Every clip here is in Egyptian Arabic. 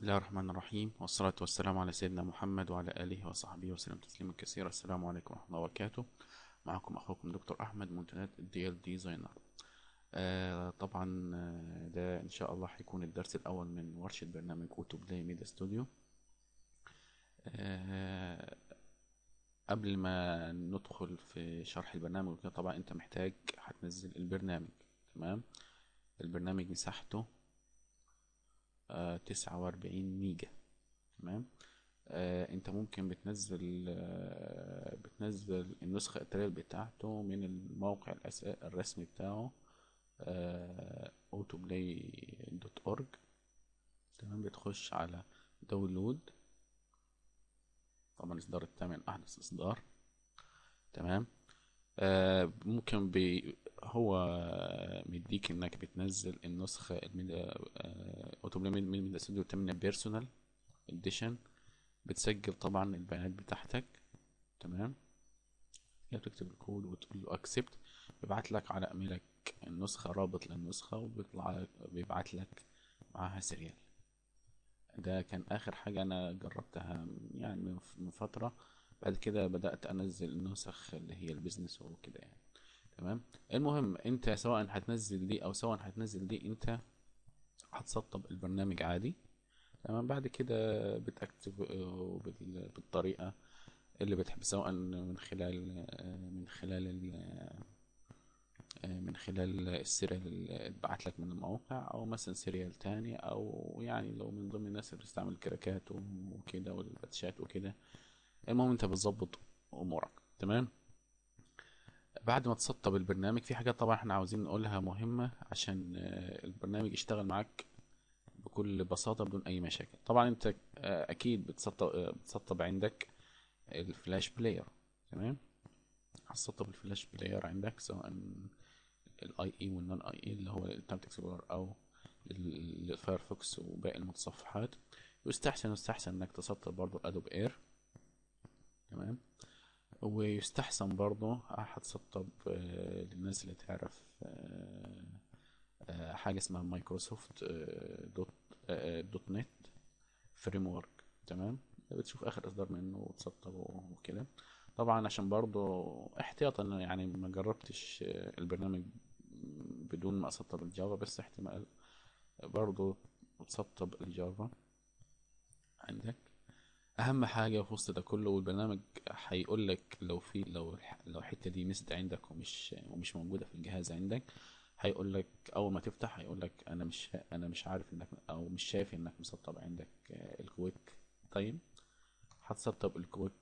الله الرحمن الرحيم والصلاة والسلام على سيدنا محمد وعلى آله وصحبه وسلم تسليما كثيرا السلام عليكم ورحمة الله وبركاته معكم أخوكم دكتور أحمد منتديات الديال ديزاينر آه طبعا آه، ده إن شاء الله هيكون الدرس الأول من ورشة برنامج أوتو بلاي ميديا ستوديو آه قبل ما ندخل في شرح البرنامج وكده طبعا أنت محتاج هتنزل البرنامج تمام البرنامج مساحته تسعة وأربعين ميجا تمام آه انت ممكن بتنزل آه بتنزل النسخة التريال بتاعته من الموقع الأسا- الرسمي بتاعه autoplay.org تمام بتخش على داونلود طبعا الإصدار الثامن أحدث إصدار تمام آه ممكن بي هو مديك انك بتنزل النسخة اوتوبلاي من استوديو 8 بيرسونال اديشن بتسجل طبعا البيانات بتاعتك تمام هي بتكتب الكود وتقول له اكسبت بيبعت لك على ايميلك النسخة رابط للنسخة وبيطلع بيبعت لك معاها سيريال ده كان اخر حاجة انا جربتها يعني من من فترة بعد كده بدأت انزل النسخ اللي هي البيزنس وكده يعني تمام المهم انت سواء هتنزل دي او سواء هتنزل دي انت هتسطب البرنامج عادي تمام بعد كده بتكتب آه، بال- بالطريقة اللي بتحب سواء من خلال آه، من خلال ال- آه، من خلال السيريال اللي اتبعت لك من الموقع او مثلا سيريال تاني او يعني لو من ضمن الناس اللي بتستعمل كراكات وكده والباتشات وكده المهم انت بتظبط امورك تمام بعد ما تسطب البرنامج في حاجات طبعا احنا عاوزين نقولها مهمة عشان آه، البرنامج يشتغل معاك بكل بساطة بدون أي مشاكل طبعا أنت آه، أكيد بتسطب آه، بتسطب عندك الفلاش بلاير تمام هتسطب الفلاش بلاير عندك سواء الاي اي والنون اي اي اللي هو الانترنت اكسبلورر او ال- الفايرفوكس وباقي المتصفحات يستحسن يستحسن انك تسطب برضو ادوب اير تمام ويستحسن برضه هتسطب آه، للناس اللي تعرف آه، آه، حاجة اسمها مايكروسوفت آه، دوت آه، دوت نت فريم ورك تمام بتشوف اخر اصدار منه وتسطبه وكده طبعا عشان برضه احتياطا أنا يعني ما جربتش آه، البرنامج بدون ما اسطب الجافا بس احتمال برضه تسطب الجافا عندك اهم حاجه في وسط ده كله والبرنامج هيقول لك لو في لو الح- لو الحته دي مست عندك ومش ومش موجوده في الجهاز عندك هيقول لك اول ما تفتح هيقول لك انا مش انا مش عارف انك او مش شايف انك مسطب عندك آه، الكويك تايم هتسطب الكويك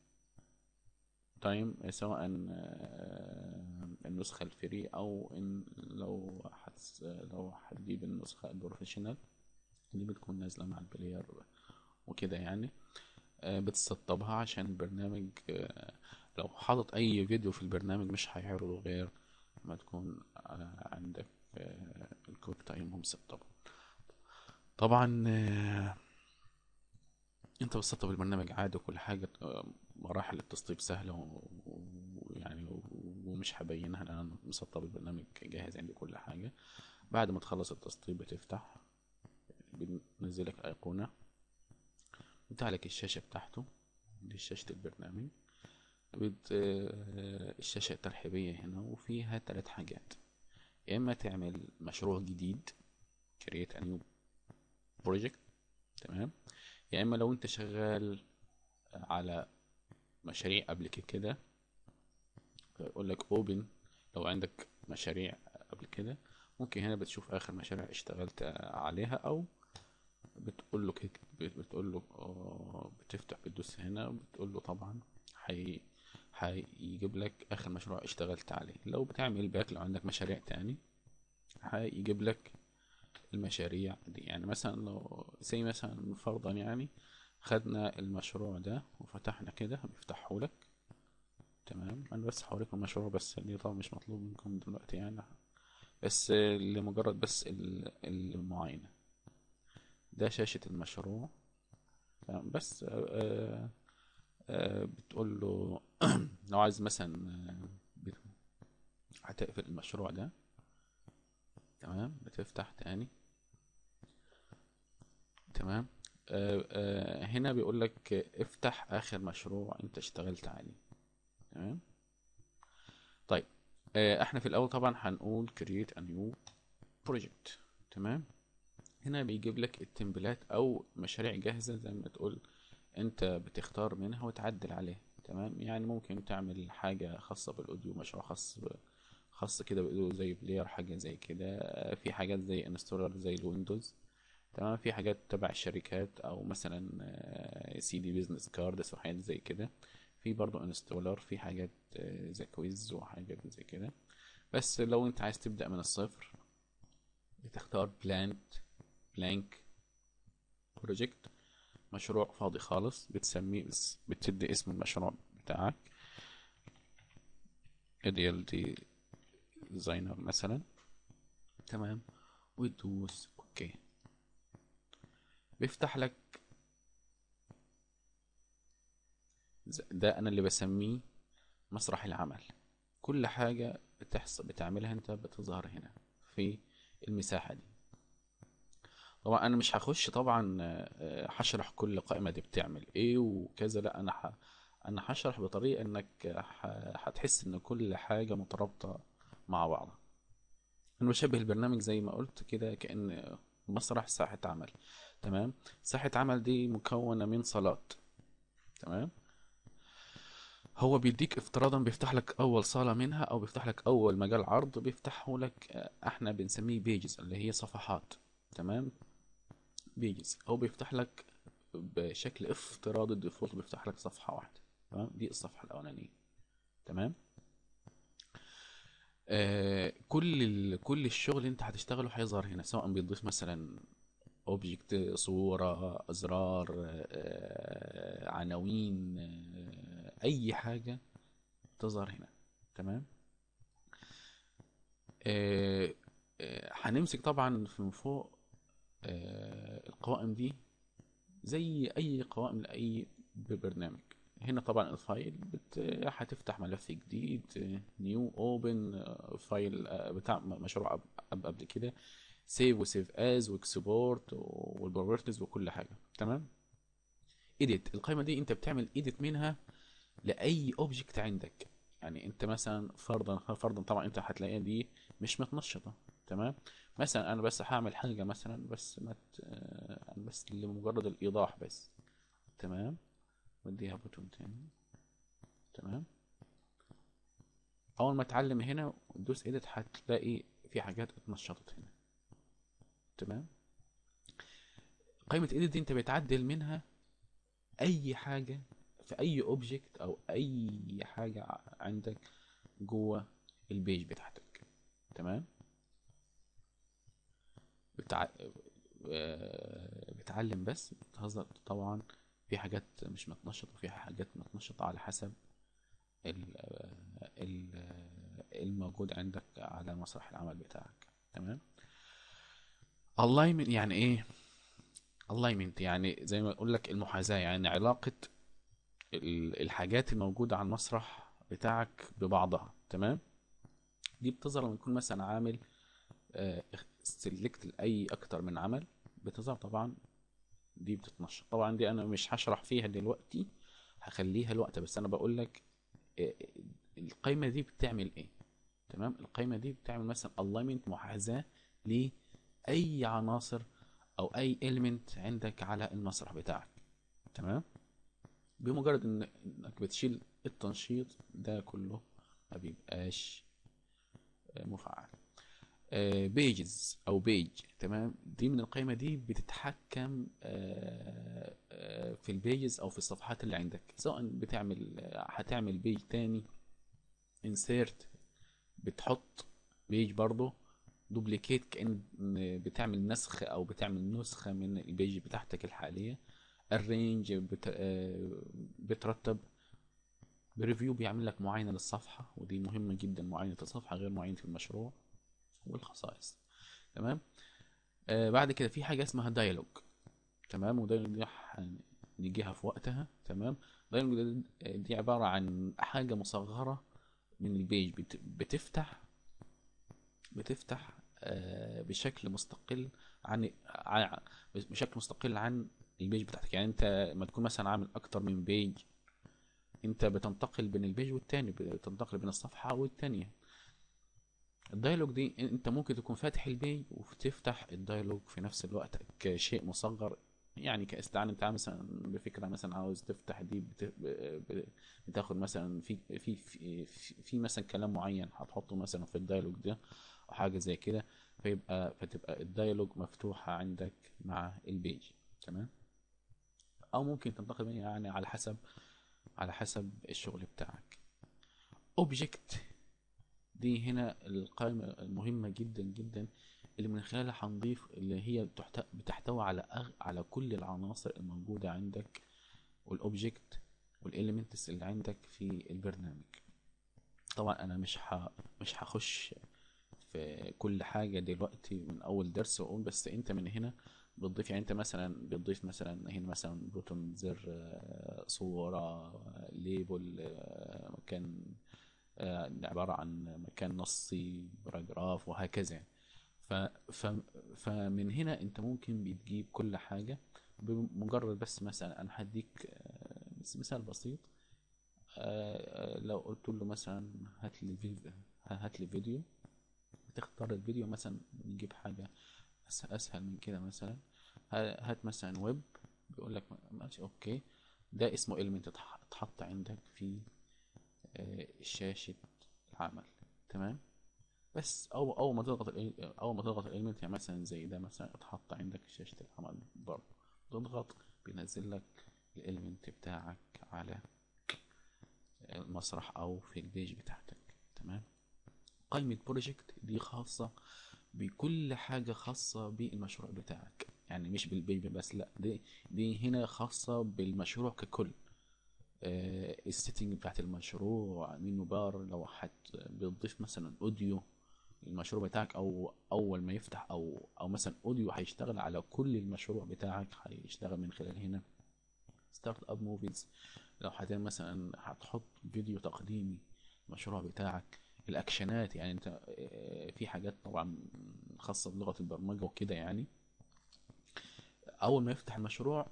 تايم سواء آه، النسخه الفري او ان لو هتس لو هتجيب النسخه البروفيشنال دي بتكون نازله مع البلاير وكده يعني آه، بتسطبها عشان البرنامج آه، لو حاطط اي فيديو في البرنامج مش هيعرضه غير ما تكون آه، عندك آه، الكويك تايم مسطبه طبعا آه، انت بتسطب البرنامج عادي وكل حاجة آه، مراحل التسطيب سهلة و- و- ويعني و- ومش هبينها لان انا مسطب البرنامج جاهز عندي كل حاجة بعد ما تخلص التسطيب بتفتح بنزلك ايقونة بتعلق الشاشة بتاعته دي شاشة البرنامج بت... آه، الشاشة الترحيبية هنا وفيها ثلاث حاجات يا إما تعمل مشروع جديد create a new project تمام يا إما لو أنت شغال على مشاريع قبل كده يقول لك open لو عندك مشاريع قبل كده ممكن هنا بتشوف آخر مشاريع اشتغلت عليها أو بتقول له كده بتقول له آه، بتفتح بتدوس هنا بتقول له طبعا هي هيجيب لك اخر مشروع اشتغلت عليه لو بتعمل باك لو عندك مشاريع تاني هيجيب لك المشاريع دي يعني مثلا لو زي مثلا فرضا يعني خدنا المشروع ده وفتحنا كده بيفتحه لك تمام انا بس هوريكم المشروع بس دي طبعا مش مطلوب منكم دلوقتي يعني بس لمجرد بس ال- المعاينة ده شاشة المشروع تمام بس آه، آه، بتقول له لو عايز مثلا آه، بت- هتقفل المشروع ده تمام بتفتح تاني تمام آه، آه، هنا بيقول لك افتح اخر مشروع انت اشتغلت عليه تمام طيب آه، احنا في الاول طبعا هنقول create a new project تمام هنا بيجيب لك التمبلات او مشاريع جاهزة زي ما تقول انت بتختار منها وتعدل عليها تمام يعني ممكن تعمل حاجة خاصة بالاوديو مشروع خاص ب... خاص كده بالاوديو زي بلاير حاجة زي كده آه، في حاجات زي انستولر زي الويندوز تمام في حاجات تبع الشركات او مثلا سي دي بيزنس كاردز وحاجات زي كده في برضو انستولر في حاجات آه، زي كويز وحاجات زي كده بس لو انت عايز تبدأ من الصفر بتختار بلانت بلانك بروجكت مشروع فاضي خالص بتسميه بس بتدي اسم المشروع بتاعك اديال دي ديزاينر مثلا تمام وتدوس اوكي بيفتح لك ز- ده انا اللي بسميه مسرح العمل كل حاجة بتحصل بتعملها انت بتظهر هنا في المساحة دي طبعا انا مش هخش طبعا آه، آه، هشرح كل قائمة دي بتعمل ايه وكذا لا انا ح... انا هشرح بطريقة انك ح... هتحس ان كل حاجة مترابطة مع بعضها انا بشبه البرنامج زي ما قلت كده كأن مسرح ساحة عمل تمام ساحة عمل دي مكونة من صالات تمام هو بيديك افتراضا بيفتح لك اول صالة منها او بيفتح لك اول مجال عرض بيفتحه لك آه، احنا بنسميه بيجز اللي هي صفحات تمام بيجز او بيفتح لك بشكل افتراضي الديفولت بيفتح لك صفحة واحدة تمام دي الصفحة الاولانية تمام آه كل ال... كل الشغل انت هتشتغله هيظهر هنا سواء بيضيف مثلا اوبجكت صورة ازرار آه عناوين آه اي حاجة تظهر هنا تمام آه آه هنمسك طبعا من فوق آه القوائم دي زي اي قوائم لاي برنامج هنا طبعا الفايل بت... هتفتح ملف جديد نيو اوبن فايل آه، بتاع مشروع قبل قبل قبل كده سيف وسيف از واكسبورت والبروبرتيز وكل حاجه تمام ايديت القائمه دي انت بتعمل ايديت منها لاي اوبجكت عندك يعني انت مثلا فرضا فرضا طبعا انت هتلاقيها دي مش متنشطه تمام مثلا انا بس هعمل حاجه مثلا بس ما ت- آه، أنا بس لمجرد الايضاح بس تمام وديها بوتون تاني تمام اول ما تعلم هنا وتدوس ايديت هتلاقي في حاجات اتنشطت هنا تمام قائمة ايديت دي انت بتعدل منها اي حاجة في اي اوبجكت او اي حاجة ع- عندك جوه البيج بتاعتك تمام بتع... آه، بتعلم بس بتهزر طبعا في حاجات مش متنشطة وفي حاجات متنشطة على حسب ال... ال... الموجود عندك على مسرح العمل بتاعك تمام alignment يعني ايه alignment يعني زي ما اقول لك المحاذاة يعني علاقة ال- الحاجات الموجودة على المسرح بتاعك ببعضها تمام دي بتظهر لما يكون مثلا عامل سيلكت لاي اكتر من عمل بتظهر طبعا دي بتتنشط طبعا دي انا مش هشرح فيها دلوقتي هخليها الوقت بس انا بقول لك آه، القائمة دي بتعمل ايه تمام القائمة دي بتعمل مثلا alignment محاذاة لأي عناصر أو أي element عندك على المسرح بتاعك تمام بمجرد إن إنك بتشيل التنشيط ده كله ما بيبقاش آه، مفعل بيجز او بيج تمام دي من القائمه دي بتتحكم آه، آه، في البيجز او في الصفحات اللي عندك سواء بتعمل آه، هتعمل بيج تاني insert بتحط بيج برضه دوبليكيت كأن بتعمل نسخ او بتعمل نسخة من البيج بتاعتك الحالية الرينج بت... آه، بترتب بريفيو بيعمل لك معاينة للصفحة ودي مهمة جدا معاينة الصفحة غير معاينة المشروع والخصائص تمام آه بعد كده في حاجة اسمها دايلوج تمام ودايلوج دي هنيجيها في وقتها تمام دايلوج دي, دي عبارة عن حاجة مصغرة من البيج بت... بتفتح بتفتح آه بشكل مستقل عن ع- بشكل مستقل عن البيج بتاعتك يعني انت لما تكون مثلا عامل اكتر من بيج انت بتنتقل بين البيج والتاني بتنتقل بين الصفحة والتانية الدايلوج دي انت ممكن تكون فاتح البيج وتفتح الدايلوج في نفس الوقت كشيء مصغر يعني كاستعانة انت مثلا بفكرة مثلا عاوز تفتح دي بت... ب- بتاخد مثلا في في في, في, في مثلا كلام معين هتحطه مثلا في الدايلوج ده او حاجة زي كده فيبقى فتبقى الدايلوج مفتوحة عندك مع البيج تمام او ممكن تنتقل منها يعني على حسب على حسب الشغل بتاعك اوبجكت دي هنا القائمة المهمة جدا جدا اللي من خلالها هنضيف اللي هي بتحت- بتحتوي على أغ... على كل العناصر الموجودة عندك والاوبجكت والاليمنتس اللي عندك في البرنامج طبعا انا مش ح... مش هخش في كل حاجة دلوقتي من اول درس واقول بس انت من هنا بتضيف يعني انت مثلا بتضيف مثلا هنا مثلا بوتون زر آه، صورة آه، ليبل آه، مكان آه، عبارة عن مكان نصي باراجراف وهكذا يعني. ف... ف... فمن هنا انت ممكن بتجيب كل حاجة بمجرد بس مثلا انا هديك آه، بس مثال بسيط آه، آه، لو قلت له مثلا هات لي فيديو هات لي فيديو تختار الفيديو مثلا نجيب حاجة أس- اسهل من كده مثلا ه- هات مثلا ويب بيقول لك ماشي اوكي ده اسمه element اتح- اتحط عندك في آه، شاشة العمل تمام بس أو أول ما تضغط ال أول ما تضغط الإيلمنت يعني مثلا زي ده مثلا اتحط عندك في شاشة العمل برضه تضغط بينزل لك الإيلمنت بتاعك على المسرح أو في البيج بتاعتك تمام قائمة بروجكت دي خاصة بكل حاجة خاصة بالمشروع بتاعك يعني مش بالبيج بس لا دي دي هنا خاصة بالمشروع ككل آه، السيتنج بتاعت المشروع منيو بار لو حت بتضيف مثلا اوديو المشروع بتاعك او اول ما يفتح او او مثلا اوديو هيشتغل على كل المشروع بتاعك هيشتغل من خلال هنا ستارت اب موفيز لو هتعمل مثلا هتحط فيديو تقديمي المشروع بتاعك الاكشنات يعني انت آه، في حاجات طبعا خاصة بلغة البرمجة وكده يعني اول ما يفتح المشروع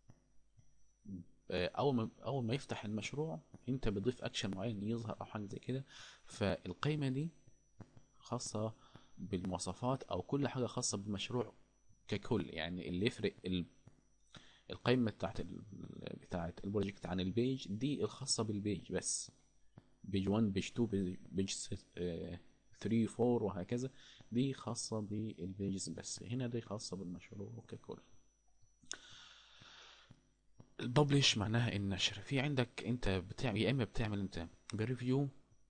آه، اول ما اول ما يفتح المشروع انت بتضيف اكشن معين يظهر او حاجه زي كده فالقيمه دي خاصه بالمواصفات او كل حاجه خاصه بالمشروع ككل يعني اللي يفرق ال- القيمه بتاعت ال... بتاعت البروجكت عن البيج دي الخاصه بالبيج بس بيج 1 بيج 2 بيج بيج 3 4 وهكذا دي خاصه بالبيجز بس هنا دي خاصه بالمشروع ككل الببلش معناها النشر في عندك انت بتعمل يا اما بتعمل انت بريفيو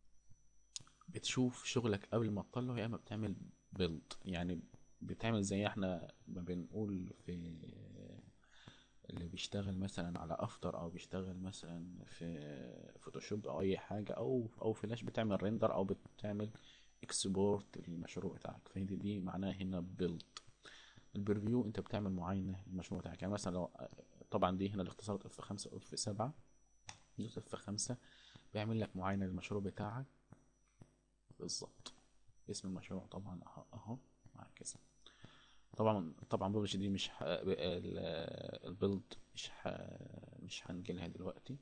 بتشوف شغلك قبل ما تطلعه يا اما بتعمل بيلد يعني بتعمل زي احنا ما بنقول في اللي بيشتغل مثلا على افتر او بيشتغل مثلا في فوتوشوب او اي حاجه او او فلاش بتعمل ريندر او بتعمل اكسبورت للمشروع بتاعك فهي دي, دي معناها هنا بيلد البريفيو انت بتعمل معاينه للمشروع بتاعك يعني مثلا لو طبعا دي هنا الاختصار اف 5 او اف 7 دوس اف 5 بيعمل لك معاينه للمشروع بتاعك بالظبط اسم المشروع طبعا اهو اهو وهكذا طبعا طبعا ببلش دي مش ح... ال- البيلد مش ح... مش هنجيلها دلوقتي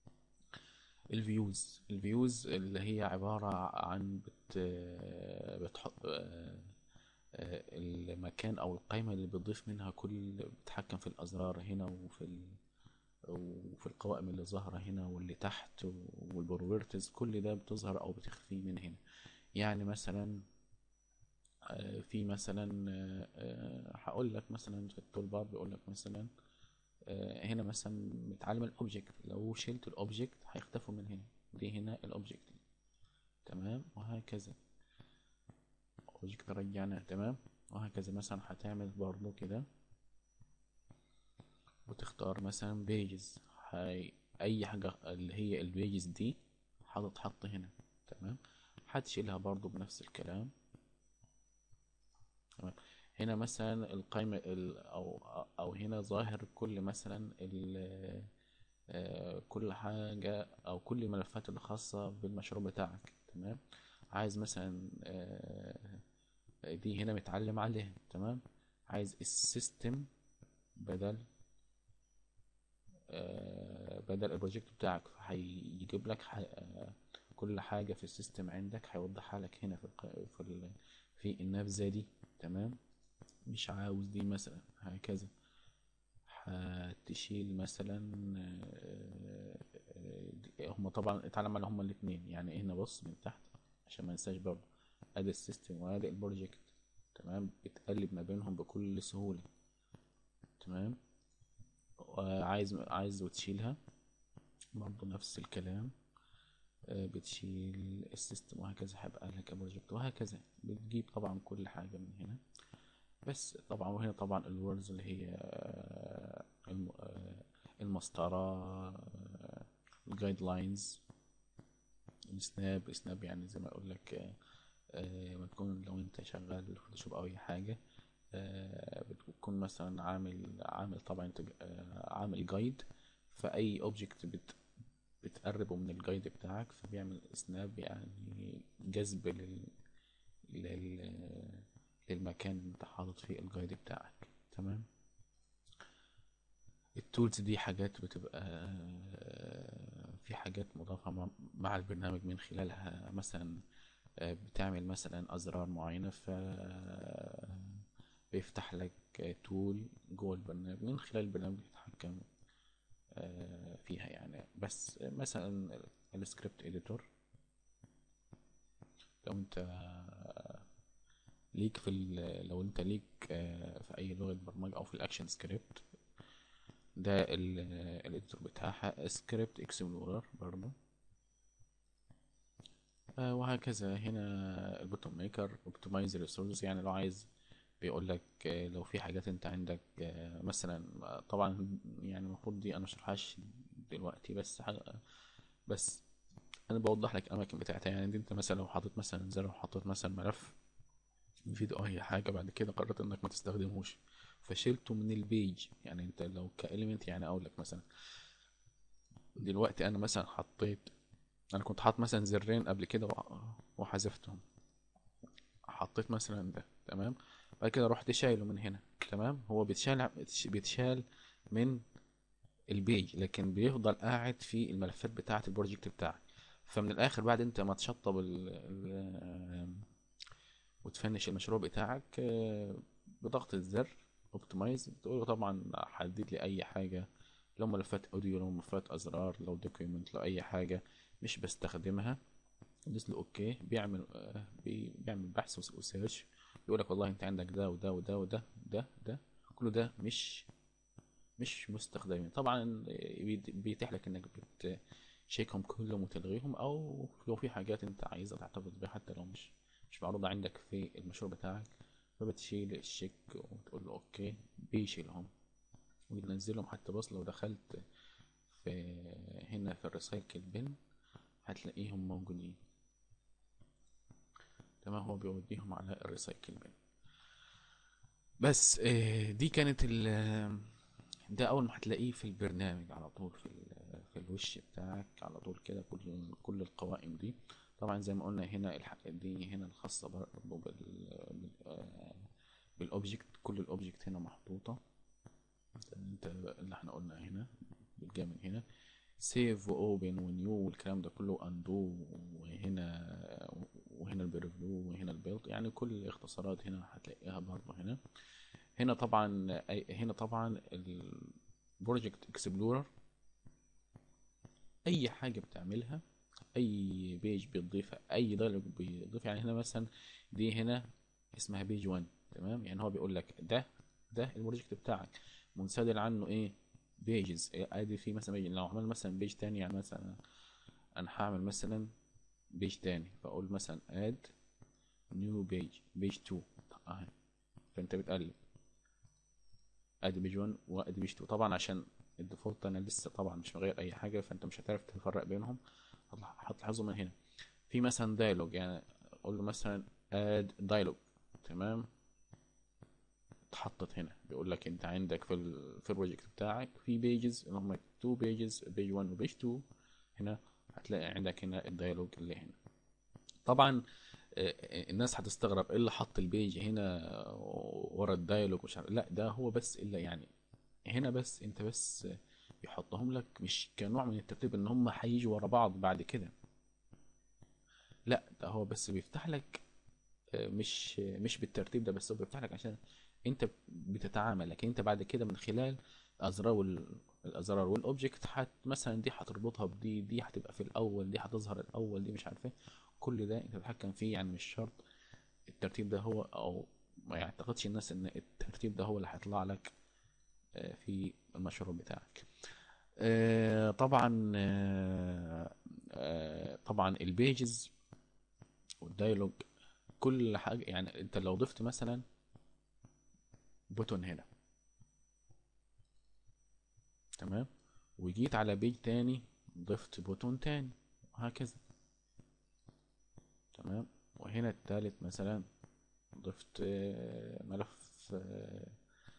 الفيوز الفيوز اللي هي عبارة عن بت... بتحط المكان او القائمة اللي بتضيف منها كل بتحكم في الازرار هنا وفي ال... وفي القوائم اللي ظاهرة هنا واللي تحت والبروبرتيز كل ده بتظهر او بتخفي من هنا يعني مثلا آه، في مثلا آه، آه، هقول لك مثلا في التول بار بيقول لك مثلا آه، هنا مثلا متعلم الاوبجكت لو شلت الاوبجكت هيختفوا من هنا دي هنا الاوبجكت تمام وهكذا اوبجكت رجعنا تمام وهكذا مثلا هتعمل برضو كده وتختار مثلا بيجز هاي اي حاجة اللي هي البيجز دي هتتحط هنا تمام هتشيلها برضو بنفس الكلام تمام هنا مثلا القائمة ال- أو أو هنا ظاهر كل مثلا ال- آه، كل حاجة أو كل الملفات اللي خاصة بالمشروع بتاعك تمام عايز مثلا آه، دي هنا متعلم عليها تمام عايز السيستم بدل بدل البروجكت بتاعك هيجيب لك ح... كل حاجة في السيستم عندك هيوضحها لك هنا في الق... في ال... في النبذة دي تمام مش عاوز دي مثلا هكذا هتشيل مثلا آه، آه، هما طبعا اتعلم على هما الاتنين يعني هنا بص من تحت عشان ما ننساش برضه ادي السيستم وادي البروجكت تمام بتقلب ما بينهم بكل سهولة تمام وعايز عايز وتشيلها برضه نفس الكلام آه، بتشيل السيستم وهكذا هيبقى لك بروجكت وهكذا بتجيب طبعا كل حاجة من هنا بس طبعا وهنا طبعا الوردز اللي هي آه، الم- آه، المسطرة الجايد لاينز السناب سناب يعني زي ما اقول لك آه، آه، ما تكون لو انت شغال فوتوشوب او اي حاجة آه، بتكون مثلا عامل عامل طبعا انت ج- آه، عامل جايد فاي اوبجكت بت بتقربه من الجايد بتاعك فبيعمل سناب يعني جذب لل... لل... للمكان اللي انت حاطط فيه الجايد بتاعك تمام التولز دي حاجات بتبقى آه، في حاجات مضافة مع مع البرنامج من خلالها مثلا آه، بتعمل مثلا أزرار معينة ف بيفتح لك تول جوه البرنامج من خلال البرنامج تتحكم آه، فيها يعني بس مثلا السكريبت اديتور لو انت ليك في ال- لو انت ليك آه، في اي لغة برمجة او في الاكشن سكريبت ده الاديتور بتاعها سكريبت اكسبلورر برضه آه، وهكذا هنا البوتون ميكر اوبتمايز ريسورس يعني لو عايز بيقول لك آه، لو في حاجات انت عندك آه، مثلا آه، طبعا يعني المفروض دي انا مشرحهاش دلوقتي بس حاجة بس انا بوضح لك الاماكن بتاعتها يعني دي انت مثلا لو حاطط مثلا زر وحطيت مثلا ملف فيديو او اي حاجه بعد كده قررت انك ما تستخدموش فشلته من البيج يعني انت لو كاليمنت يعني اقول لك مثلا دلوقتي انا مثلا حطيت انا كنت حاطط مثلا زرين قبل كده وح- وحذفتهم حطيت مثلا ده تمام بعد كده رحت شايله من هنا تمام هو بيتشال بيتشال من البيج لكن بيفضل قاعد في الملفات بتاعة البروجكت بتاعك فمن الاخر بعد انت ما تشطب ال ال وتفنش المشروع بتاعك آه، بضغط الزر اوبتمايز بتقول له طبعا حدد لي اي حاجه لو ملفات اوديو لو ملفات ازرار لو دوكيومنت لو اي حاجه مش بستخدمها دوس له اوكي بيعمل آه، بي- بيعمل بحث وس- وسيرش بيقول لك والله انت عندك ده وده وده وده ده ده كله ده مش مش مستخدمين طبعا بيت- بيتيح لك انك بتشيكهم كلهم وتلغيهم او لو في حاجات انت عايزها تحتفظ بيها حتى لو مش مش معروضة عندك في المشروع بتاعك فبتشيل الشيك وتقول له اوكي بيشيلهم وتنزلهم حتى بص لو دخلت في هنا في الريسايكل بن هتلاقيهم موجودين تمام هو بيوديهم على الريسايكل بن بس آه، دي كانت ال ده اول ما هتلاقيه في البرنامج على طول في ال- في الوش بتاعك على طول كده كل كل القوائم دي طبعا زي ما قلنا هنا الح- دي هنا الخاصة برضه بال بال- آه، بالاوبجكت كل الاوبجكت هنا محطوطة انت اللي احنا قلنا هنا بتجي من هنا سيف واوبن ونيو والكلام ده كله اندو وهنا وهنا البريفيو وهنا البيلد يعني كل الاختصارات هنا هتلاقيها برضه هنا هنا طبعا أي- هنا طبعا البروجكت اكسبلورر اي حاجه بتعملها اي بيج بتضيفها اي دايلوج بيضيف يعني هنا مثلا دي هنا اسمها بيج 1 تمام يعني هو بيقول لك ده ده البروجكت بتاعك منسدل عنه ايه بيجز ادي في مثلا بيج لو عمل مثلا بيج تاني يعني مثلا انا هعمل مثلا بيج تاني فاقول مثلا اد نيو بيج بيج 2 اهي فانت بتقلب ادي بيج 1 وادي بيج 2 طبعا عشان الديفولت انا لسه طبعا مش مغير اي حاجه فانت مش هتعرف تفرق بينهم هتلاحظوا من هنا في مثلا دايلوج يعني اقول له مثلا اد دايلوج تمام اتحطت هنا بيقول لك انت عندك في ال في البروجكت بتاعك في بيجز اللي هم 2 بيجز بيج 1 وبيج 2 هنا هتلاقي عندك هنا الدايلوج اللي هنا طبعا آه، الناس هتستغرب ايه اللي حط البيج هنا ورا الدايلوج مش عارف لا ده هو بس الا يعني هنا بس انت بس يحطهم لك مش كنوع من الترتيب ان هم هيجوا ورا بعض بعد كده لا ده هو بس بيفتح لك آه، مش مش بالترتيب ده بس هو بيفتح لك عشان انت بتتعامل لكن انت بعد كده من خلال الازرار وال الازرار والاوبجكت حت مثلا دي هتربطها بدي دي هتبقى في الاول دي هتظهر الاول دي مش عارف ايه كل ده انت تتحكم فيه يعني مش شرط الترتيب ده هو او ما يعتقدش الناس ان الترتيب ده هو اللي هيطلع لك آه، في المشروع بتاعك آه، طبعا آه، آه، طبعا البيجز والدايلوج كل حاجة يعني انت لو ضفت مثلا بوتون هنا تمام وجيت على بيج تاني ضفت بوتون تاني وهكذا تمام وهنا التالت مثلا ضفت آه، ملف آه،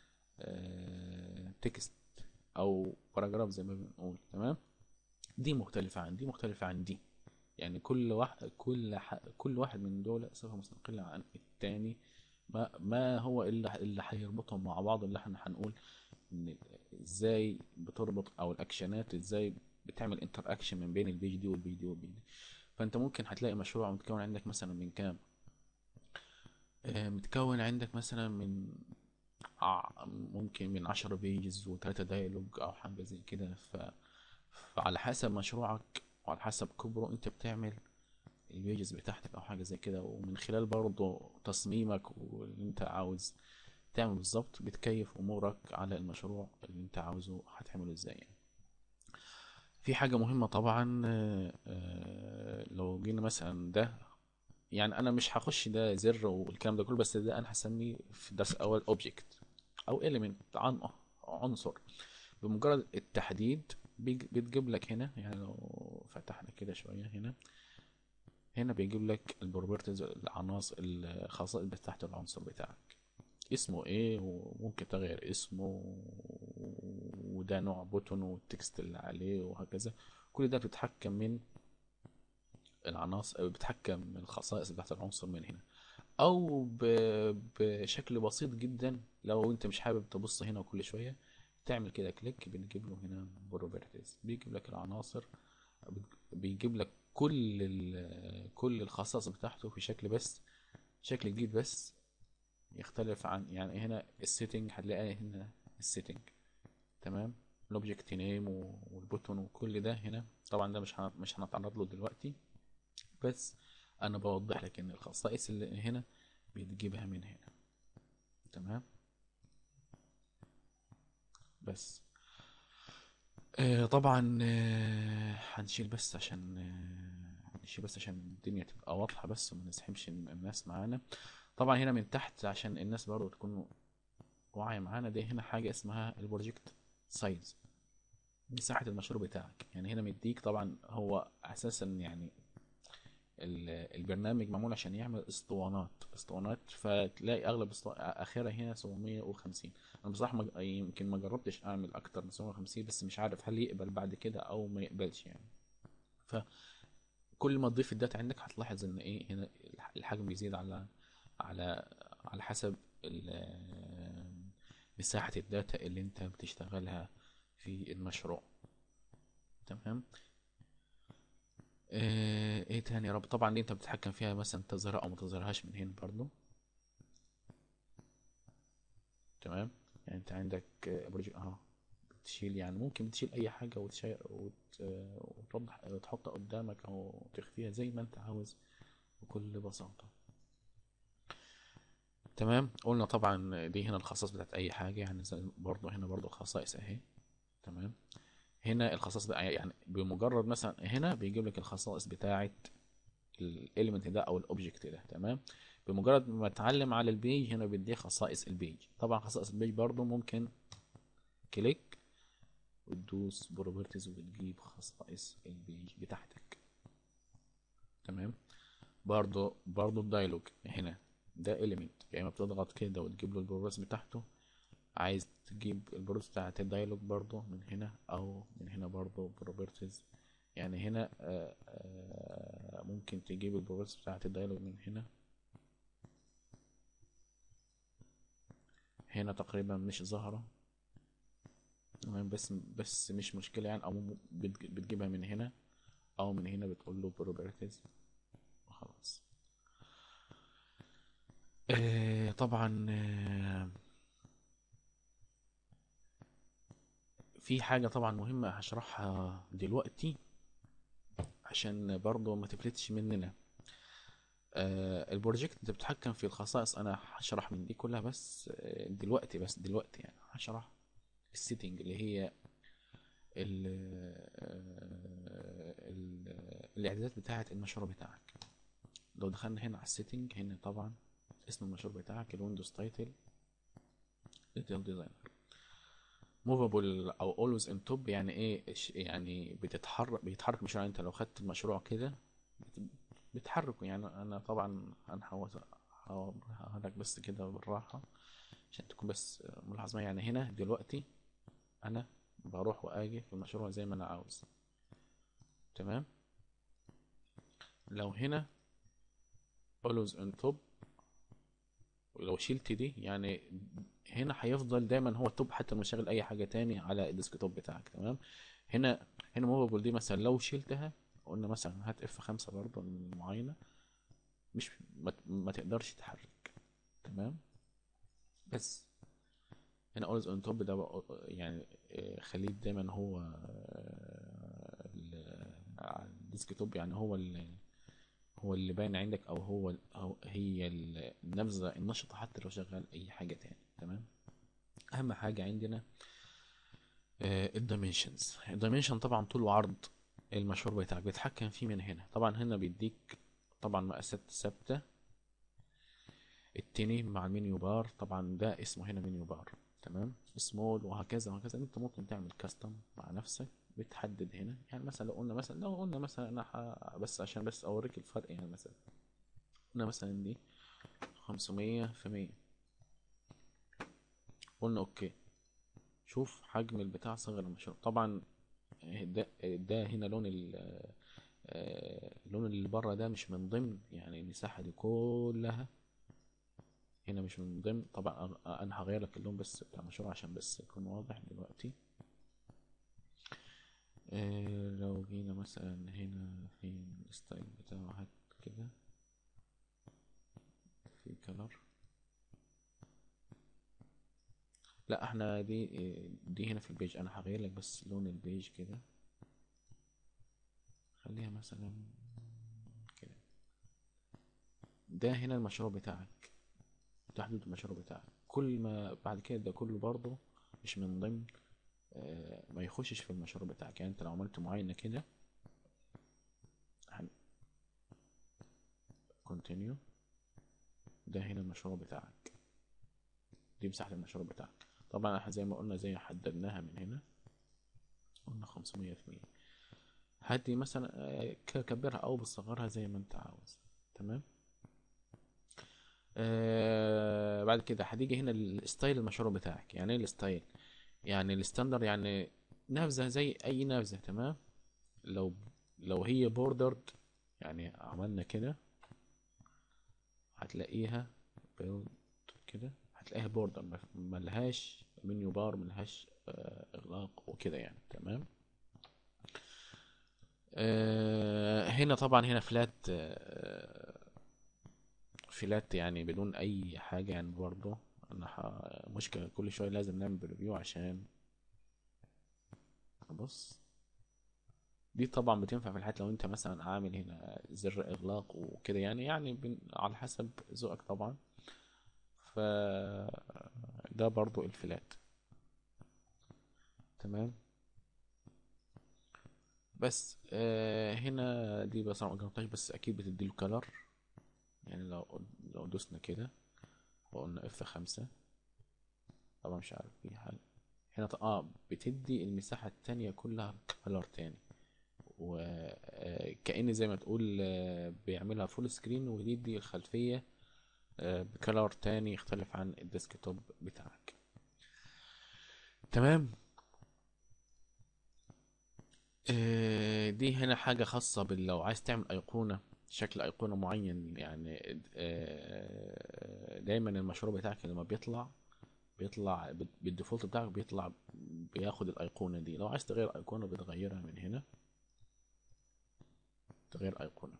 آه، تكست او باراجراف زي ما بنقول تمام دي مختلفة عن دي مختلفة عن دي يعني كل واحد كل ح... كل واحد من دول صفة مستقلة عن التاني ما ما هو الا اللي هيربطهم مع بعض اللي احنا هنقول ان ازاي بتربط او الاكشنات ازاي بتعمل انتر اكشن من بين البيج دي والبيج دي والبيج دي فانت ممكن هتلاقي مشروع متكون عندك مثلا من كام آه، متكون عندك مثلا من ع- ممكن من عشرة بيجز وتلاتة دايلوج أو حاجة زي كده ف... فعلى حسب مشروعك وعلى حسب كبره أنت بتعمل البيجز بتاعتك أو حاجة زي كده ومن خلال برضه تصميمك واللي أنت عاوز تعمل بالظبط بتكيف أمورك على المشروع اللي أنت عاوزه هتعمله إزاي يعني. في حاجة مهمة طبعا آه، آه، لو جينا مثلا ده يعني انا مش هخش ده زر والكلام ده كله بس ده انا هسميه في الدرس الاول اوبجكت او element عن عنصر بمجرد التحديد بيج- بتجيب لك هنا يعني لو فتحنا كده شوية هنا هنا بيجيب لك البروبرتيز العناصر الخصائص بتاعت العنصر بتاعك اسمه ايه وممكن تغير اسمه وده نوع بوتون والتكست اللي عليه وهكذا كل ده بتتحكم من العناصر بتحكم من الخصائص بتاعت العنصر من هنا او ب... بشكل بسيط جدا لو انت مش حابب تبص هنا كل شويه تعمل كده كليك بنجيب له هنا بروبرتيز بيجيب لك العناصر بيجيب لك كل ال... كل الخصائص بتاعته في شكل بس شكل جديد بس يختلف عن يعني هنا السيتنج هتلاقي هنا السيتنج تمام الاوبجكت نيم والبوتون وكل ده هنا طبعا ده مش هن- مش هنتعرض له دلوقتي بس انا بوضح لك ان الخصائص اللي هنا بتجيبها من هنا تمام بس آه طبعا آه هنشيل بس عشان آه هنشيل بس عشان الدنيا تبقى واضحة بس وما نزحمش الناس معانا طبعا هنا من تحت عشان الناس برضه تكون واعية معانا دي هنا حاجة اسمها البروجكت سايز مساحة المشروع بتاعك يعني هنا مديك طبعا هو اساسا يعني ال- البرنامج معمول عشان يعمل اسطوانات اسطوانات فتلاقي اغلب اسطو... اخرها هنا 750 انا بصراحه مج... يمكن ما جربتش اعمل اكتر من 750 بس مش عارف هل يقبل بعد كده او ما يقبلش يعني فكل ما تضيف الداتا عندك هتلاحظ ان ايه هنا الح- الحجم بيزيد على على على حسب ال- مساحه الداتا اللي انت بتشتغلها في المشروع تمام آه، ايه تاني يا رب طبعا دي انت بتتحكم فيها مثلا تظهرها او ما تظهرهاش من هنا برضو تمام يعني انت عندك بروجكت اهو بتشيل يعني ممكن بتشيل اي حاجة وتشي... وت... وتوضح وتحطها قدامك او تخفيها زي ما انت عاوز بكل بساطة تمام قلنا طبعا دي هنا الخصائص بتاعت اي حاجة يعني زي برضو هنا برضو الخصائص اهي تمام هنا الخصائص بقى يعني بمجرد مثلا هنا بيجيب لك الخصائص بتاعت الاليمنت ده او الاوبجكت ده تمام بمجرد ما تعلم على البيج هنا بيديه خصائص البيج طبعا خصائص البيج برضو ممكن كليك وتدوس بروبرتيز وبتجيب خصائص البيج بتاعتك تمام برضو برضو الدايلوج هنا ده اليمنت يعني ما بتضغط كده وتجيب له البروبرتيز بتاعته عايز تجيب البروبرتيز بتاعت الدايلوج برضو من هنا او من هنا برضو بروبرتيز يعني هنا آه، آه، ممكن تجيب البروبرتيز بتاعت الدايلوج من هنا هنا تقريبا مش ظاهرة تمام بس بس مش مشكلة يعني او م- بتج- بتجيبها من هنا او من هنا بتقول له properties وخلاص آه طبعا آه في حاجة طبعا مهمة هشرحها دلوقتي عشان برضه ما تفلتش مننا آه البروجكت انت بتتحكم في الخصائص انا هشرح من دي كلها بس آه دلوقتي بس دلوقتي يعني هشرح السيتنج اللي هي ال ال الاعدادات بتاعة المشروع بتاعك لو دخلنا هنا على السيتنج هنا طبعا اسم المشروع بتاعك الويندوز تايتل ديتيل ديزاينر موفابل او اولويز ان توب يعني ايه إيش- يعني بتتحرك بيتحرك مش انت لو خدت المشروع كده بت- بتحركه يعني انا طبعا هنحاول هقولها لك بس كده بالراحه عشان تكون بس ملاحظ معايا يعني هنا دلوقتي انا بروح واجي في المشروع زي ما انا عاوز تمام لو هنا always on top ولو شلت دي يعني هنا هيفضل دايما هو التوب حتى لو شغل اي حاجه تاني على الديسكتوب بتاعك تمام هنا هنا موفابل دي مثلا لو شلتها قلنا مثلا هات اف 5 برضه معينه مش ما, ما تقدرش تحرك تمام بس هنا always on top ده بقى يعني آه، خليه دايما هو آه، ال- على الديسكتوب يعني هو اللي هو اللي باين عندك او هو أو هي النبذه النشطه حتى لو شغال اي حاجه تاني تمام اهم حاجه عندنا الدايمنشنز الدايمنشن طبعا طول وعرض المشروع بتاعك بيتحكم فيه من هنا طبعا هنا بيديك طبعا مقاسات ثابته التاني مع المنيو بار طبعا ده اسمه هنا منيو بار تمام سمول وهكذا وهكذا انت ممكن تعمل كاستم مع نفسك بتحدد هنا يعني مثلا لو قلنا مثلا لو قلنا مثلا انا ح... بس عشان بس اوريك الفرق يعني مثلا قلنا مثلا دي 500 في 100 قلنا اوكي شوف حجم البتاع صغر المشروع طبعا ده ده هنا لون ال آه، اللون اللي بره ده مش من ضمن يعني المساحة دي كلها هنا مش من ضمن طبعا أنا- انا هغير لك اللون بس بتاع المشروع عشان بس يكون واضح دلوقتي آه، لو جينا مثلا هنا في الستايل بتاعه هات كده في كلر لا احنا دي دي هنا في البيج انا هغير لك بس لون البيج كده خليها مثلا كده ده هنا المشروع بتاعك ده حدود المشروع بتاعك كل ما بعد كده ده كله برضه مش من ضمن آه، ما يخشش في المشروع بتاعك يعني انت لو عملت معاينة كده كونتينيو ده هنا المشروع بتاعك دي مساحة المشروع بتاعك طبعا احنا زي ما قلنا زي ما حددناها من هنا قلنا 500 في 100 هدي مثلا آه، ك- كبرها او بتصغرها زي ما انت عاوز تمام آه بعد كده هتيجي هنا الستايل المشروع بتاعك يعني ايه الستايل يعني الستاندر يعني نافذة زي اي نافذة تمام لو لو هي بوردرد يعني عملنا كده هتلاقيها build كده هتلاقيها بوردر ملهاش منيو بار ملهاش آه، اغلاق وكده يعني تمام آه، هنا طبعا هنا فلات آه، فلات يعني بدون اي حاجة يعني برضه انا ح- مشكلة كل شوية لازم نعمل بريفيو عشان بص دي طبعا بتنفع في الحالات لو انت مثلا عامل هنا زر اغلاق وكده يعني يعني بن- على حسب ذوقك طبعا ف ده برضو الفلات تمام بس آه هنا دي بس أنا ما جربتهاش بس اكيد بتديله كلر يعني لو لو دوسنا كده وقلنا اف خمسة طبعا مش عارف في حاجة هنا ط- اه بتدي المساحة التانية كلها كلر تاني وكأن زي ما تقول آه، بيعملها فول سكرين ويدي الخلفية آه، بكلر تاني يختلف عن الديسكتوب بتاعك تمام آه، دي هنا حاجة خاصة بال لو عايز تعمل أيقونة شكل أيقونة معين يعني آه، دايما المشروع بتاعك لما بيطلع بيطلع بال- بالديفولت بتاعك بيطلع بياخد الايقونة دي لو عايز تغير ايقونة بتغيرها من هنا تغير ايقونة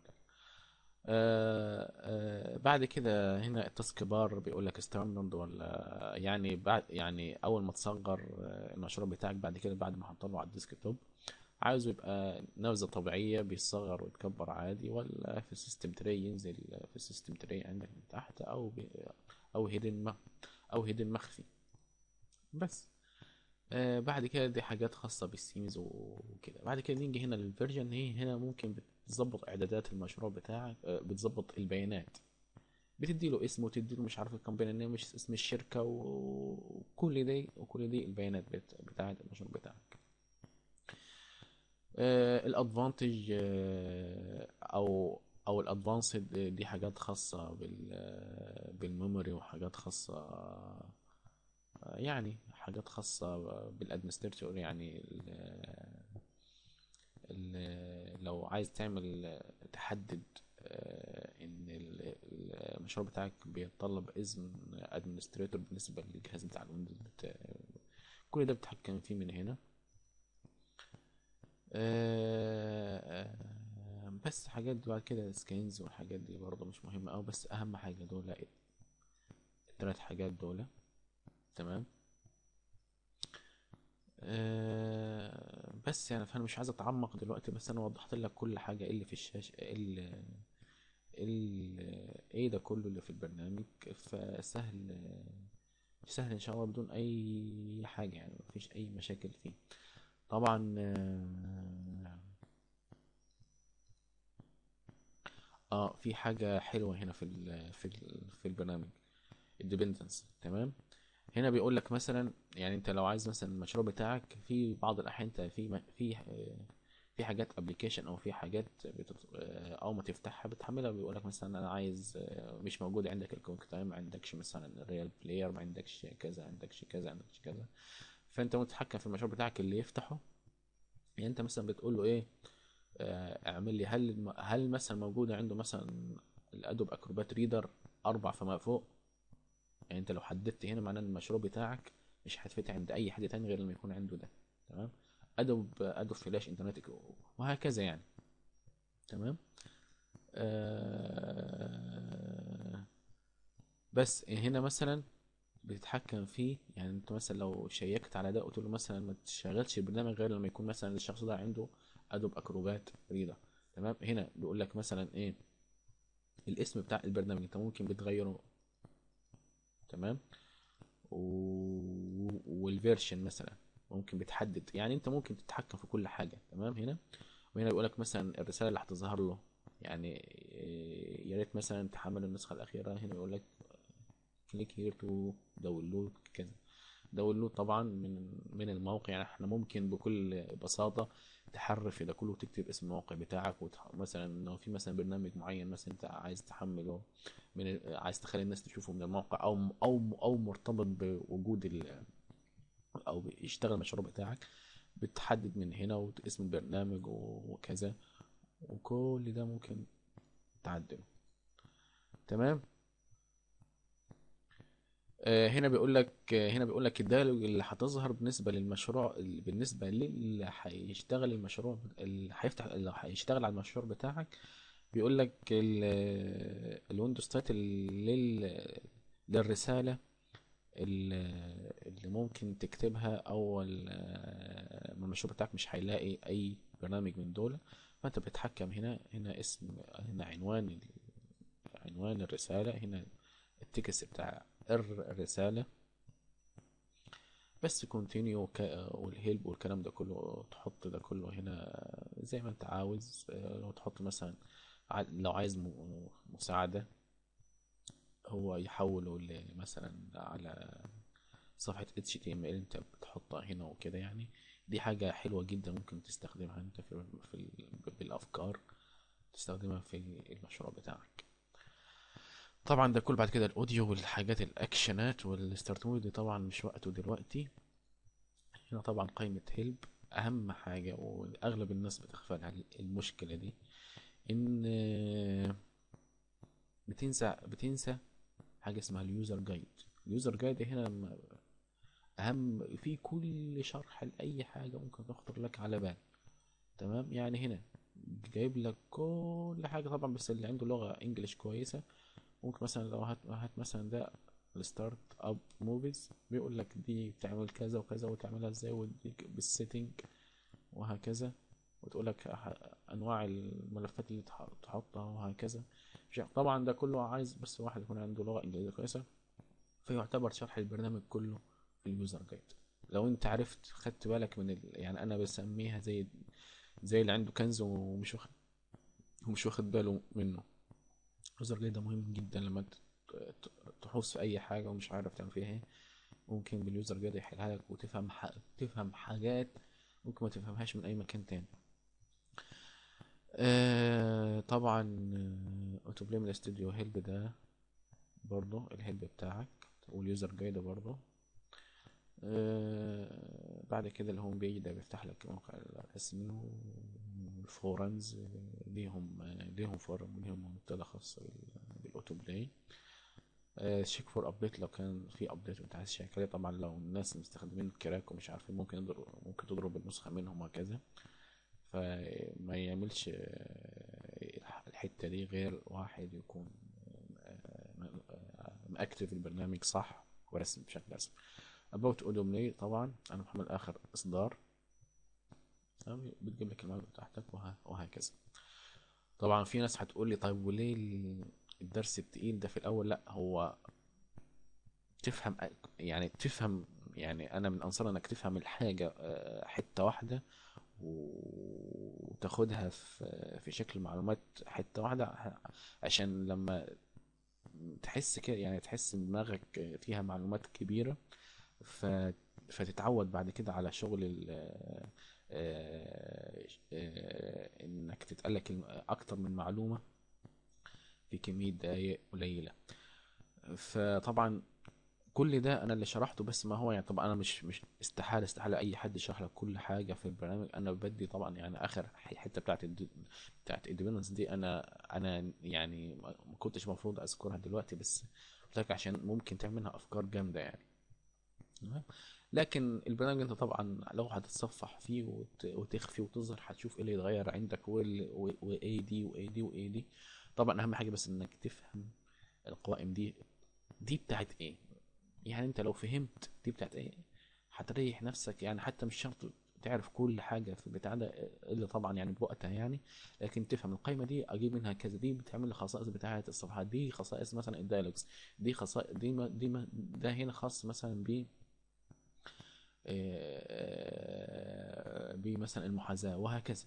آه آه بعد كده هنا التاسك بار بيقول لك ستاندرد ولا يعني بعد يعني اول ما تصغر آه، المشروع بتاعك بعد كده بعد ما هتطلعه على الديسك توب عايزه يبقى نبذة طبيعية بيصغر ويتكبر عادي ولا في السيستم تري ينزل في السيستم تري عندك من تحت او بي او هيدن او هيدن مخفي بس آه بعد كده دي حاجات خاصة بالسيمز وكده بعد كده نيجي هنا للفيرجن هي هنا ممكن بتظبط اعدادات المشروع بتاعك آه بتظبط البيانات بتدي له اسم وتدي له مش عارف الكومباني نيم مش اسم الشركة و- وكل دي وكل دي البيانات بت- بتاعت المشروع بتاعك الادفانتج او او الادفانسد دي حاجات خاصة بال بالميموري وحاجات خاصة آه، يعني حاجات خاصة بالادمنستريتور يعني ال- ال- لو عايز تعمل تحدد آه، ان ال- المشروع بتاعك بيتطلب اذن ادمنستريتور بالنسبة للجهاز بتاع الويندوز بتاع كل ده بتتحكم فيه من هنا آه، آه، بس حاجات بعد كده سكينز والحاجات دي برضه مش مهمة أوي بس أهم حاجة دول التلات حاجات دول تمام آه، بس يعني فأنا مش عايز أتعمق دلوقتي بس أنا وضحت لك كل حاجة إيه اللي في الشاشة إيه اللي ال- ايه ده كله اللي في البرنامج فسهل سهل ان شاء الله بدون اي حاجة يعني مفيش اي مشاكل فيه طبعا اه آه، في حاجة حلوة هنا في ال في ال في البرنامج الديبندنس تمام هنا بيقول لك مثلا يعني انت لو عايز مثلا المشروع بتاعك في بعض الاحيان انت في م- في آه، في حاجات ابلكيشن او في حاجات بتت... آه، اول ما تفتحها بتحملها بيقول لك مثلا انا عايز آه، مش موجود عندك الكويك تايم ما عندكش مثلا الريال بلاير ما عندكش كذا عندكش كذا عندكش كذا فانت متحكم في المشروع بتاعك اللي يفتحه يعني انت مثلا بتقول له ايه آه، اعمل لي هل الم- هل مثلا موجوده عنده مثلا الادوب اكروبات ريدر اربع فما فوق يعني انت لو حددت هنا معناه ان المشروع بتاعك مش هيتفتح عند اي حد تاني غير لما يكون عنده ده تمام ادوب ادوب فلاش انترنت وهكذا يعني تمام آه بس هنا مثلا بتتحكم فيه يعني انت مثلا لو شيكت على ده قلت له مثلا ما تشغلش البرنامج غير لما يكون مثلا الشخص ده عنده ادوب اكروبات ريدر تمام هنا بيقول لك مثلا ايه الاسم بتاع البرنامج انت ممكن بتغيره تمام و... والفيرشن مثلا ممكن بتحدد يعني انت ممكن تتحكم في كل حاجة تمام هنا وهنا بيقول لك مثلا الرسالة اللي هتظهر له يعني إيه، يا ريت مثلا تحمل النسخة الأخيرة هنا يقول لك كليك هير تو داونلود كذا داونلود طبعا من من الموقع يعني احنا ممكن بكل بساطة تحرف ده كله وتكتب اسم الموقع بتاعك وتح... مثلا لو في مثلا برنامج معين مثلا انت عايز تحمله من ال- عايز تخلي الناس تشوفه من الموقع او او او مرتبط بوجود ال... او يشتغل المشروع بتاعك بتحدد من هنا واسم البرنامج وكذا وكل ده ممكن تعدله تمام آه، هنا بيقول لك آه، هنا بيقول لك الدايلوج اللي هتظهر بالنسبه للمشروع اللي بالنسبه للي هيشتغل المشروع اللي هيفتح اللي هيشتغل على المشروع بتاعك بيقول لك ال- الويندوز تايتل لل للرساله ال- اللي ممكن تكتبها اول آه، ما المشروع بتاعك مش هيلاقي اي برنامج من دول فانت بتتحكم هنا هنا اسم هنا عنوان ال- عنوان الرساله هنا التكست بتاع الرساله بس كونتينيو والهيلب والكلام ده كله تحط ده كله هنا زي ما انت عاوز آه، لو تحط مثلا ع- لو عايز م- مساعدة هو يحوله ل- مثلا على صفحة HTML انت بتحطها هنا وكده يعني دي حاجة حلوة جدا ممكن تستخدمها انت في, في ال- بالافكار تستخدمها في المشروع بتاعك طبعا ده كله بعد كده الاوديو والحاجات الاكشنات والستارت مود دي طبعا مش وقته دلوقتي هنا طبعا قائمة هيلب أهم حاجة وأغلب الناس بتغفلها المشكلة دي إن بتنسى بتنسى حاجة اسمها اليوزر جايد اليوزر جايد هنا لما اهم في كل شرح لاي حاجه ممكن تخطر لك على بال تمام يعني هنا جايب لك كل حاجه طبعا بس اللي عنده لغه انجليش كويسه ممكن مثلا لو هات, هات مثلا ده الستارت اب موفيز بيقول لك دي بتعمل كذا وكذا وتعملها ازاي وديك بالسيتنج وهكذا وتقول لك انواع الملفات اللي تح- تحطها وهكذا مش- طبعا ده كله عايز بس واحد يكون عنده لغة انجليزية كويسة فيعتبر شرح البرنامج كله في اليوزر جايد لو انت عرفت خدت بالك من ال... يعني انا بسميها زي زي اللي عنده كنز ومش واخد ومش واخد باله منه اليوزر جايد ده مهم جدا لما انت ت- تحوس في اي حاجة ومش عارف تعمل فيها ايه ممكن باليوزر جايد يحلها لك وتفهم ح... تفهم حاجات ممكن ما تفهمهاش من اي مكان تاني آه طبعا اوتو بلاي من الاستوديو هيلب ده برضه الهيلب بتاعك واليوزر جايد برضه آه بعد كده الهوم بيج ده بيفتح لك موقع الرسمي والفورمز ليهم ليهم فورم وليهم منتدى خاص بال- بالاوتو بلاي شيك فور ابديت لو كان في ابديت وانت عايز تشيك عليه طبعا لو الناس مستخدمين الكراك ومش عارفين ممكن يضرب ممكن تضرب النسخة منهم وهكذا فما يعملش آه، الحتة دي غير واحد يكون آه، آه، مأكتف البرنامج صح ورسم بشكل رسمي about اودومني طبعا انا محمل اخر اصدار تمام؟ بتجيب لك المعلومات بتاعتك وه- وهكذا طبعا في ناس هتقول لي طيب وليه ال- الدرس التقيل ده في الاول لا هو تفهم يعني تفهم يعني انا من انصار انك تفهم الحاجة آه، حتة واحدة وتاخدها في في شكل معلومات حتة واحدة عشان لما تحس كده يعني تحس ان دماغك فيها معلومات كبيرة ف فتتعود بعد كده على شغل ال آه، آه، انك تتقلك الم- اكتر من معلومة في كمية دقايق قليلة فطبعا كل ده انا اللي شرحته بس ما هو يعني طبعا انا مش مش استحاله استحاله اي حد يشرح لك كل حاجه في البرنامج انا بدي طبعا يعني اخر ح- حته بتاعت الد... بتاعت اندبندنس دي انا انا يعني ما ما كنتش المفروض اذكرها دلوقتي بس قلت لك عشان ممكن تعمل منها افكار جامده يعني تمام؟ لكن البرنامج انت طبعا لو هتتصفح فيه وت... وتخفي وتظهر هتشوف ايه اللي يتغير عندك وايه دي وايه دي وايه دي طبعا اهم حاجه بس انك تفهم القوائم دي دي بتاعت ايه يعني انت لو فهمت دي بتاعت ايه هتريح نفسك يعني حتى مش شرط تعرف كل حاجة في البتاع ده الا طبعا يعني بوقتها يعني لكن تفهم القائمة دي اجيب منها كذا دي بتعمل لي خصائص بتاعة الصفحات دي خصائص مثلا الدايلوجز دي خصائص دي ما دي ما ده هنا خاص مثلا ب آه، بمثلا المحاذاة وهكذا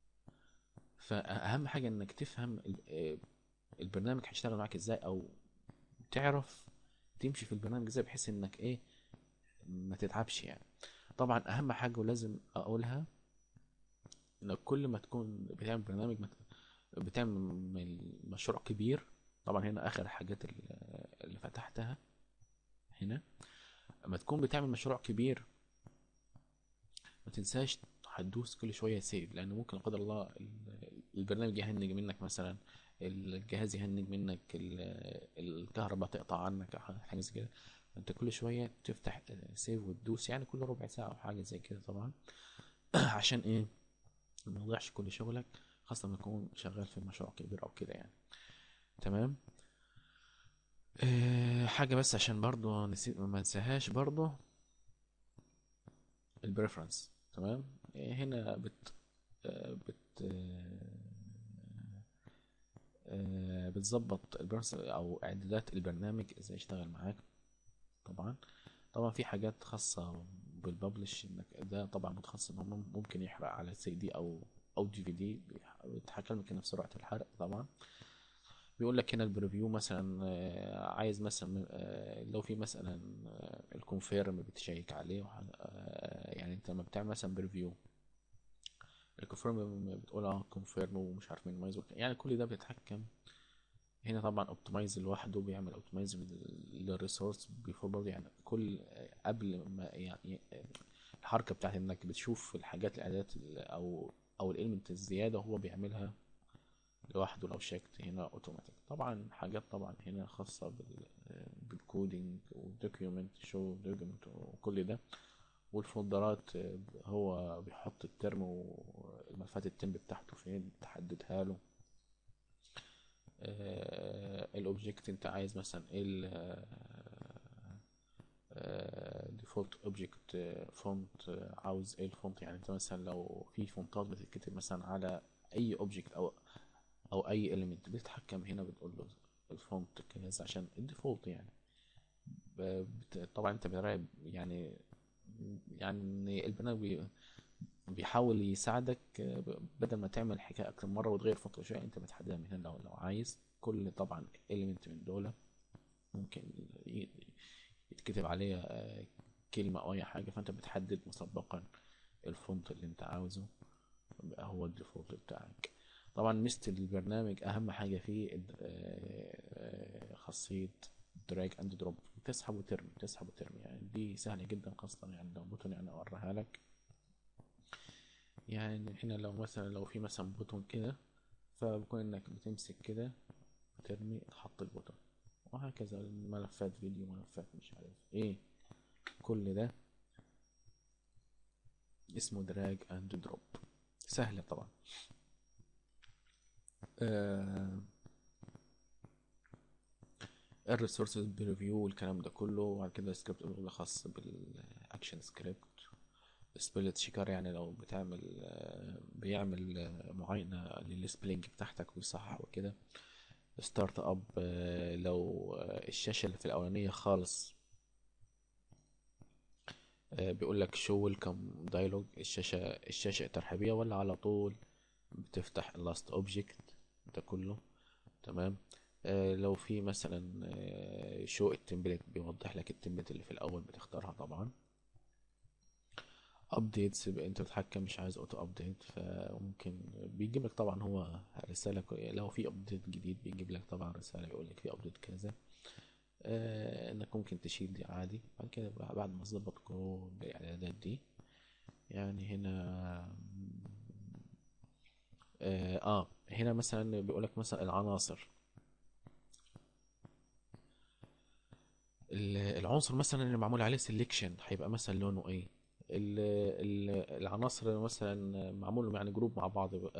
فأهم حاجة إنك تفهم ال- آه، البرنامج هيشتغل معاك إزاي أو تعرف تمشي في البرنامج إزاي بحيث إنك إيه ما تتعبش يعني طبعا أهم حاجة ولازم أقولها إنك كل ما تكون بتعمل برنامج مت- بتعمل مشروع كبير طبعا هنا آخر الحاجات اللي اللي فتحتها هنا لما تكون بتعمل مشروع كبير ما تنساش هتدوس كل شوية سيف لأن ممكن لا قدر الله ال- البرنامج يهنج منك مثلا الجهاز يهنج منك ال- الكهرباء تقطع عنك أو حاجة زي كده انت كل شوية تفتح سيف وتدوس يعني كل ربع ساعة أو حاجة زي كده طبعا عشان ايه ما تضيعش كل شغلك خاصة لما تكون شغال في مشروع كبير أو كده يعني تمام اه حاجة بس عشان برضو نسيت ما انساهاش برضو البريفرنس تمام إيه هنا بت آه، بت آه، آه، بتظبط البرنس او اعدادات البرنامج ازاي يشتغل معاك طبعا طبعا في حاجات خاصة بالببلش انك ده طبعا متخصص ان هو ممكن يحرق على سي دي او او دي في دي بيتحكم لك هنا في سرعة الحرق طبعا بيقول لك هنا البريفيو مثلا آه، عايز مثلا آه، لو في مثلا آه، الكونفيرم بتشيك عليه وح- آه، يعني انت لما بتعمل مثلا بريفيو الكونفيرم بتقول اه كونفيرم ومش عارف مين يعني كل ده بيتحكم هنا طبعا اوبتمايز لوحده بيعمل اوبتمايز للريسورس بيفور برضه يعني كل قبل ما يعني الحركه بتاعت انك بتشوف الحاجات الاعدادات ال- او او الاليمنت الزياده هو بيعملها لوحده لو شيكت هنا اوتوماتيك طبعا حاجات طبعا هنا خاصة بال بالكودينج والدوكيومنت شو دوكيومنت وكل ده والفولدرات آه، هو بيحط الترم والملفات التم بتاعته فين تحددها له الاوبجكت انت عايز مثلا ايه ديفولت اوبجكت فونت عاوز ايه الفونت يعني انت مثلا لو في فونتات بتتكتب مثلا على اي اوبجكت او او اي اليمنت بتتحكم هنا بتقول له الفونت كذا عشان الديفولت يعني ب- بت- طبعا انت بتراقب يعني يعني البرنامج بي- بيحاول يساعدك آه، ب- بدل ما تعمل حكاية أكتر من مرة وتغير فونت شوية أنت بتحددها من هنا لو لو عايز كل طبعا إيليمنت من دول ممكن ي- يتكتب عليه آه، كلمة أو أي حاجة فأنت بتحدد مسبقا الفونت اللي أنت عاوزه يبقى هو الديفولت بتاعك طبعا ميزة البرنامج أهم حاجة فيه الد- آه، آه، خاصية دراج اند دروب تسحب وترمي تسحب وترمي يعني دي سهلة جدا خاصة يعني لو بوتون يعني أوريها لك يعني هنا لو مثلا لو في مثلا بوتون كده فبكون انك بتمسك كده وترمي تحط البوتون وهكذا ملفات فيديو ملفات مش عارف ايه كل ده اسمه دراج اند دروب سهلة طبعا آه الريسورسز بريفيو والكلام ده كله وبعد كده سكريبت اللي خاص بالاكشن سكريبت سبلت شيكر يعني لو بتعمل آه، بيعمل آه، معاينة للسبلينج بتاعتك ويصحح وكده ستارت اب آه، لو آه، الشاشة اللي في الأولانية خالص بيقول لك شو ويلكم دايلوج الشاشة الشاشة ترحيبية ولا على طول بتفتح اللاست اوبجكت ده كله تمام آه، لو في مثلا شو التمبلت بيوضح لك التمبلت اللي في الأول بتختارها طبعا ابديتس انت بتتحكم مش عايز اوتو ابديت فممكن بيجيب لك طبعا هو رساله كو- لو في ابديت جديد بيجيب لك طبعا رساله يقول لك في ابديت كذا آه انك ممكن تشيل دي عادي بعد كده بعد ما تظبط كل الاعدادات دي يعني هنا اه, آه هنا مثلا بيقول لك مثلا العناصر ال- العنصر مثلا اللي معمول عليه سيلكشن هيبقى مثلا لونه ايه ال- ال- العناصر مثلا معمول يعني جروب مع بعض يبقى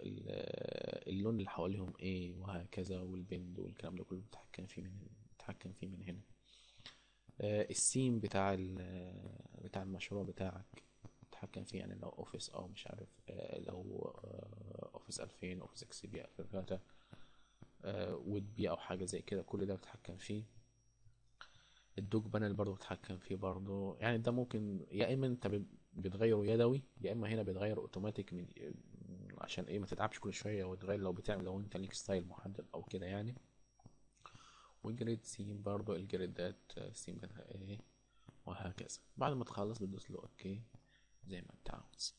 ال- اللون اللي حواليهم ايه وهكذا والبند والكلام ده كله بتتحكم فيه من بتتحكم فيه من هنا آه، السيم بتاع ال- بتاع المشروع بتاعك بتتحكم فيه يعني لو اوفيس او مش عارف آه، لو آه، اوفيس 2000 اوفيس اكس بي 2003 ويب بي او حاجه زي كده كل ده بتتحكم فيه الدوج بانل برضه بتتحكم فيه برضه يعني ده ممكن يا اما انت ب- بتغيره يدوي يا اما هنا بتغير اوتوماتيك من عشان ايه ما تتعبش كل شويه وتغير لو بتعمل لو انت ليك ستايل محدد او كده يعني والجريد سيم برضه الجريدات آه، سيم بتاعها ايه وهكذا بعد ما تخلص بتدوس له اوكي زي ما انت عاوز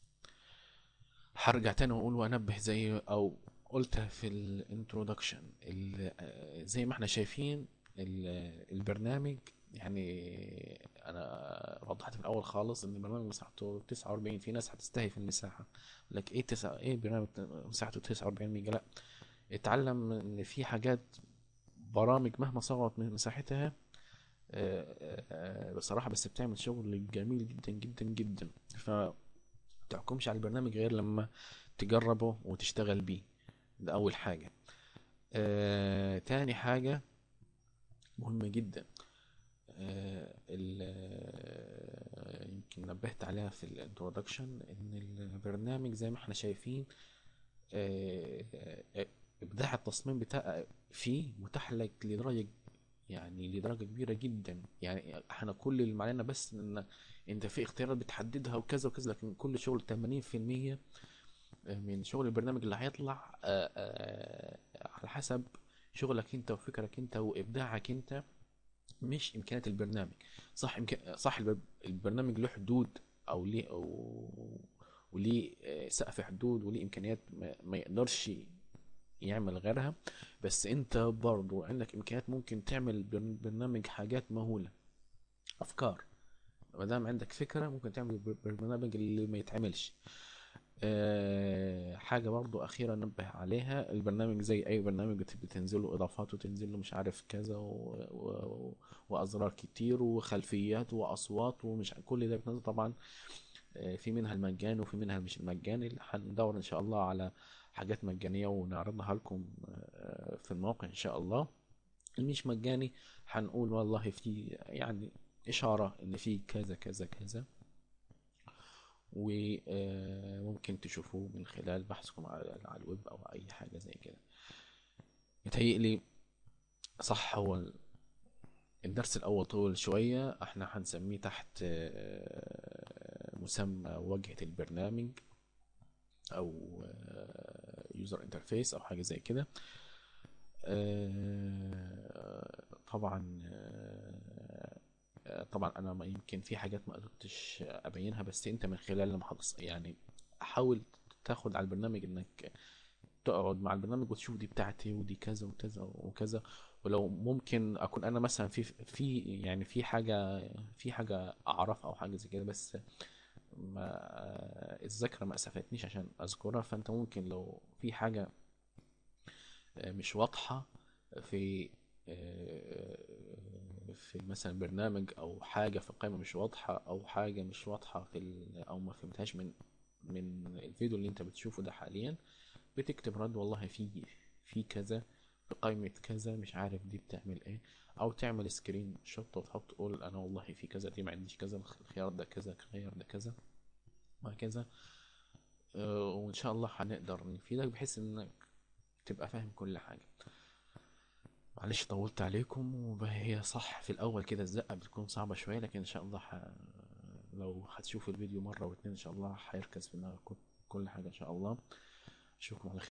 هرجع تاني واقول وانبه زي او قلت في الانترودكشن زي ما احنا شايفين ال- البرنامج يعني انا وضحت في الاول خالص ان البرنامج مساحته 49 في ناس هتستهي في المساحه لك ايه تسعة ايه برنامج مساحته 49 ميجا لا اتعلم ان في حاجات برامج مهما صغرت من مساحتها آه، آه، بصراحه بس بتعمل شغل جميل جدا جدا جدا ف تحكمش على البرنامج غير لما تجربه وتشتغل بيه ده أول حاجة آه، تاني حاجة مهمة جدا آه، ال- آه، يمكن نبهت عليها في الانترودكشن ان البرنامج زي ما احنا شايفين آه، آه، ابداع التصميم بتاع فيه متاح لك لدرجة يعني لدرجة كبيرة جدا يعني احنا كل اللي علينا بس ان انت في اختيارات بتحددها وكذا وكذا لكن كل شغل 80% من شغل البرنامج اللي هيطلع آه، آه، على حسب شغلك انت وفكرك انت وابداعك انت مش امكانيات البرنامج صح إمكان... صح الب- البرنامج له حدود او ليه أو... وليه آه، سقف حدود وليه امكانيات ما, ما يقدرش يعمل غيرها بس انت برضو عندك امكانيات ممكن تعمل بر- برنامج حاجات مهولة افكار ما دام عندك فكرة ممكن تعمل بر- برنامج اللي ما يتعملش آه، حاجة برضو أخيرة ننبه عليها البرنامج زي أي برنامج بت- بتنزله إضافات وتنزله مش عارف كذا و... و... وأزرار كتير وخلفيات وأصوات ومش كل ده بتنزل طبعا آه، في منها المجاني وفي منها مش المجاني هندور إن شاء الله على حاجات مجانية ونعرضها لكم آه، في الموقع إن شاء الله المش مجاني هنقول والله في يعني إشارة إن في كذا كذا كذا وممكن تشوفوه من خلال بحثكم على على الويب أو أي حاجة زي كده متهيألي صح هو ال- الدرس الأول طول شوية احنا هنسميه تحت آه، مسمى واجهة البرنامج أو يوزر انترفيس أو حاجة زي كده آه، طبعا آه، آه، طبعا انا ما يمكن في حاجات ما قدرتش ابينها بس انت من خلال لما حدث يعني حاول تاخد على البرنامج انك تقعد مع البرنامج وتشوف دي بتاعتي ودي كذا وكذا وكذا ولو ممكن اكون انا مثلا في في يعني في حاجه في حاجه اعرفها او حاجه زي كده بس ما الذاكره ما اسعفتنيش عشان اذكرها فانت ممكن لو في حاجه مش واضحة في في مثلا برنامج او حاجة في القائمة مش واضحة او حاجة مش واضحة في ال... او ما فهمتهاش من من الفيديو اللي انت بتشوفه ده حاليا بتكتب رد والله في في كذا في قائمة كذا مش عارف دي بتعمل ايه او تعمل سكرين شوت وتحط تقول انا والله في كذا دي ما عنديش كذا الخيار ده كذا الخيار ده كذا وهكذا آه، وان شاء الله هنقدر نفيدك بحيث انك تبقى فاهم كل حاجة معلش طولت عليكم وهي صح في الأول كده الزقة بتكون صعبة شوية لكن إن شاء الله ح... لو هتشوف الفيديو مرة واتنين إن شاء الله هيركز في دماغك كل كل حاجة إن شاء الله أشوفكم على خير